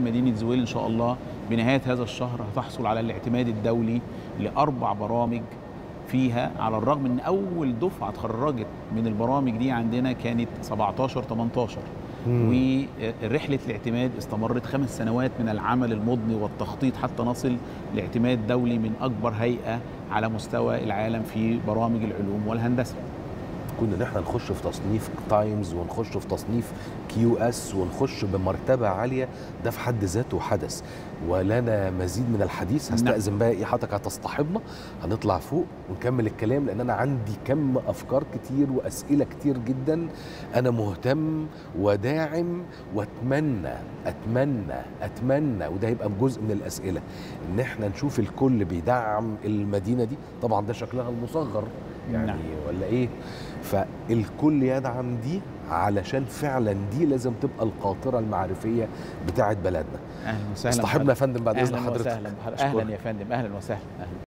مدينه زويل ان شاء الله بنهايه هذا الشهر هتحصل على الاعتماد الدولي لاربع برامج فيها على الرغم ان اول دفعه اتخرجت من البرامج دي عندنا كانت 17 18 ورحله الاعتماد استمرت خمس سنوات من العمل المضني والتخطيط حتى نصل لاعتماد دولي من اكبر هيئه على مستوى العالم في برامج العلوم والهندسه كنا نحن نخش في تصنيف تايمز ونخش في تصنيف كيو اس ونخش بمرتبه عاليه ده في حد ذاته حدث ولنا مزيد من الحديث هستأذن بقى ايه حضرتك هتصطحبنا هنطلع فوق ونكمل الكلام لان انا عندي كم افكار كتير واسئله كتير جدا انا مهتم وداعم واتمنى اتمنى اتمنى وده هيبقى جزء من الاسئله ان احنا نشوف الكل بيدعم المدينه دي طبعا ده شكلها المصغر يعني نعم. ولا ايه فالكل يدعم دي علشان فعلا دي لازم تبقى القاطره المعرفيه بتاعه بلدنا اهلا وسهلا اصطحبنا يا فندم بعد اذن اهلا حضرتك وسهلا بحضرتك. أشكرك. اهلا يا فندم اهلا وسهلا أهلا.